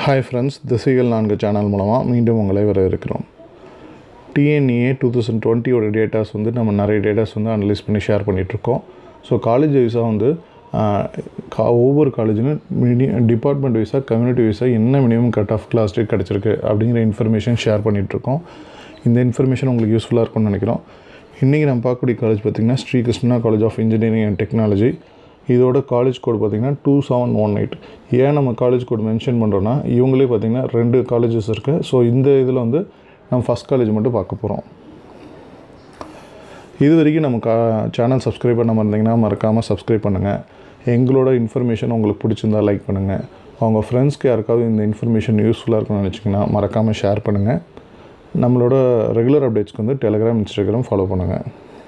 hi friends திசைகள் நான்கு channel மூலமாக மீண்டும் உங்களை வரவேற்கிறோம் டிஎன்ஏ டூ தௌசண்ட் டுவெண்ட்டியோட டேட்டாஸ் வந்து நம்ம நிறைய டேட்டாஸ் வந்து அனலைஸ் பண்ணி ஷேர் பண்ணிகிட்ருக்கோம் ஸோ காலேஜ் வைஸாக வந்து ஆஹ், கா- ஒவ்வொரு காலேஜிலும் மினி டிபார்ட்மெண்ட் வைஸாக கம்யூனிட்டி வைஸாக என்ன minimum cut off class rate கிடச்சிருக்கு அப்படிங்கிற இன்ஃபர்மேஷன் ஷேர் பண்ணிகிட்ருக்கோம் இந்த இன்ஃபர்மேஷன் உங்களுக்கு யூஸ்ஃபுல்லாக இருக்கும்னு நினைக்கிறோம் இன்றைக்கி நம்ம பார்க்கக்கூடிய காலேஜ் பார்த்திங்கன்னா Sri Krishna college of engineering and technology இதோட காலேஜ் கோட் பார்த்திங்கன்னா டூ செவன் ஒன் எயிட் ஏன் நம்ம காலேஜ் கோட் மென்ஷன் பண்ணுறோன்னா இவங்களே பார்த்திங்கன்னா ரெண்டு காலேஜஸ் இருக்குது ஸோ இந்த இதில் வந்து நம்ம ஃபஸ்ட் காலேஜ் மட்டும் பார்க்க போகிறோம் இது வரைக்கும் நம்ம கா சேனல் சப்ஸ்கிரைப் பண்ணாமல் இருந்தீங்கன்னா மறக்காமல் சப்ஸ்கிரைப் பண்ணுங்கள் எங்களோட இன்ஃபர்மேஷன் உங்களுக்கு பிடிச்சிருந்தா லைக் பண்ணுங்கள் அவங்க ஃப்ரெண்ட்ஸ்க்கு யாருக்காவது இந்த இன்ஃபர்மேஷன் யூஸ்ஃபுல்லாக இருக்கும்னு நினச்சிங்கன்னா மறக்காமல் ஷேர் பண்ணுங்கள் நம்மளோட ரெகுலர் அப்டேட்ஸ்க்கு வந்து டெலிகிராம் இன்ஸ்டாகிராம் ஃபாலோ பண்ணுங்கள்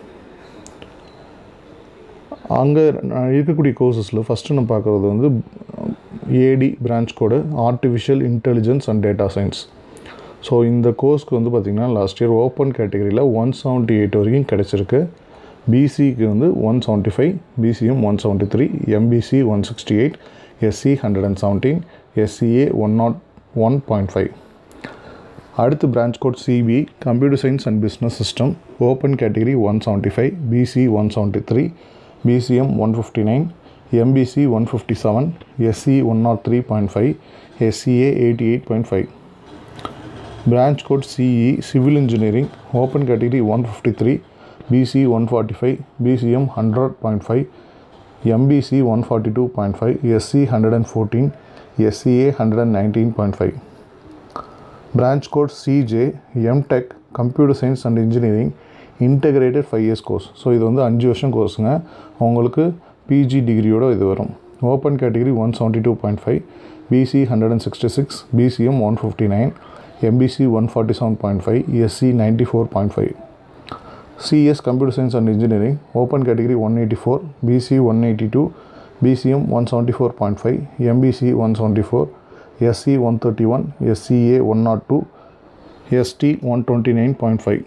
அங்கே இருக்கக்கூடிய கோர்சஸில் ஃபஸ்ட்டு நம்ம பார்க்குறது வந்து AD branch code artificial intelligence and data science so இந்த கோர்ஸ்க்கு வந்து பார்த்திங்கன்னா லாஸ்ட் இயர் ஓப்பன் கேட்டகரியில் ஒன் செவன்ட்டி எயிட் வரைக்கும் கிடச்சிருக்கு பிசிக்கு வந்து one seventy five BCM one seventy three MBC one sixty eight SC hundred and seventeen SCA one not one point five அடுத்து branch code CB computer science and business system open category one seventy five BC one seventy three BCM one fifty nine MBC one fifty seven SC one nought three point five SCA eighty eight point five branch code CE civil engineering open category one fifty three BC one forty five BCM hundred point five MBC one forty two point five SC hundred and fourteen SCA hundred and nineteen point five branch code CJ MTech computer science and engineering integrated five years course so இது வந்து அஞ்சு வருஷம் கோர்ஸுங்க உங்களுக்கு PG டிகிரியோட இது வரும் open category one seventy two point five BC hundred and sixty six BCM one fifty nine MBC one forty seven point five SC ninety four point five CS computer science and engineering open category one eighty four BC one eighty two BCM one seventy four point five MBC one seventy four SC one thirty one SCA one nought two ST one twenty nine point five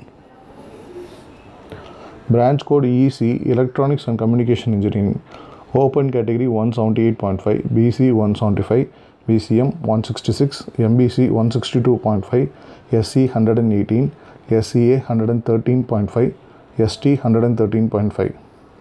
branch code EC electronics and communication engineering open category one seventy eight point five BC one seventy five BCM one sixty six MBC one sixty two point five SC hundred and eighteen SCA hundred and thirteen point five ST hundred and thirteen point five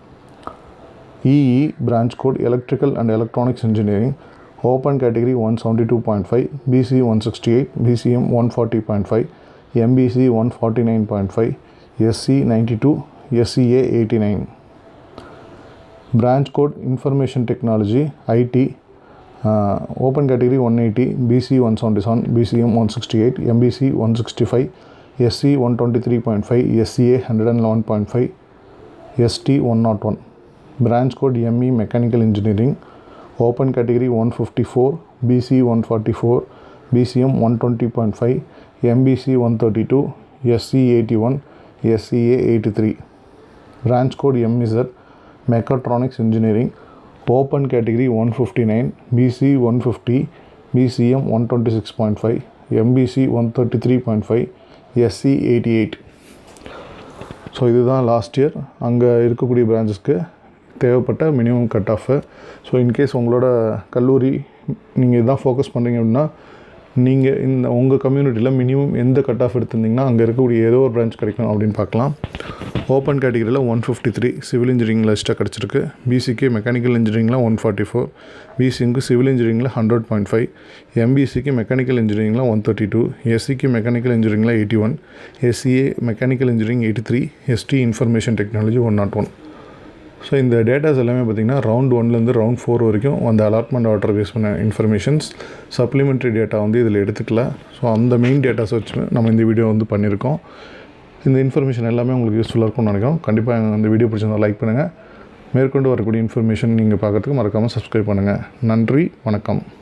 EE branch code electrical and electronics engineering open category 172.5 BC 168 BCM 140.5 MBC 149.5 SC 92 SCA 89 branch code information technology IT uh, open category 180 BC 177 BCM 168 MBC 165 SC 123.5 SCA 111.5 ST 101 branch code ME mechanical engineering open category 154 BC 144 BCM 120.5 MBC 132 SC 81 SCA 83 branch code MZ mechatronics engineering open category 159 BC 150 BCM 126.5 MBC 133.5 SC 88 so இதுதான் last year அங்கே இருக்கக்கூடிய பிரான்ச்சஸ்க்கு தேவைப்பட்ட minimum cut off so in case உங்களோட கல்லூரி நீங்கள் இதான் focus பண்ணுறீங்க அப்படின்னா நீங்கள் இந்த உங்கள் கம்யூனிட்டியில் மினிமம் எந்த கட் ஆஃப் எடுத்திருந்தீங்கன்னா அங்கே இருக்கக்கூடிய ஏதோ ஒரு பிரான்ச் கிடைக்கும் அப்படின்னு பார்க்கலாம் ஓப்பன் கேட்டகரியில் ஒன் ஃபிஃப்டி த்ரீ சிவில் இன்ஜினியரிங்கில் எக்ஸ்ட்ரா கிடச்சிருக்கு பிசிக்கு மெக்கானிக்கல் இன்ஜினியரிங்கில் ஒன் ஃபார்ட்டி ஃபோர் பிசிக்கு சிவில் இன்ஜினியரிங்கில் ஹண்ட்ரட் பாயிண்ட் ஃபைவ் எம்பிசிக்கு மெக்கானிக்கல் இன்ஜினியரிங்கில் ஒன் தேர்ட்டி டூ எஸ்சிக்கு மெக்கானிக்கல் இன்ஜினியரிங்கில் eighty one SCA mechanical engineering eighty three ST information technology one not one so இந்த டேட்டாஸ் எல்லாமே பார்த்திங்கன்னா ரவுண்ட் ஒன்லேருந்து ரவுண்ட் ஃபோர் வரைக்கும் அந்த அலாட்மெண்ட் ஆர்டர் பேஸ் பண்ண இன்ஃபர்மேஷன்ஸ் சப்ளிமெண்ட்ரி டேட்டா வந்து இதில் எடுத்துக்கல ஸோ அந்த மெயின் டேட்டாஸ் வச்சு நம்ம இந்த வீடியோ வந்து பண்ணியிருக்கோம் இந்த இன்ஃபர்மேஷன் எல்லாமே உங்களுக்கு யூஸ்ஃபுல்லாக இருக்கும்னு நினைக்கிறோம் கண்டிப்பாக இந்த வீடியோ பிடிச்சிருந்தா லைக் பண்ணுங்கள் மேற்கொண்டு வரக்கூடிய இன்ஃபர்மேஷன் நீங்கள் பார்க்கறதுக்கு மறக்காமல் சப்ஸ்கிரைப் பண்ணுங்கள் நன்றி வணக்கம்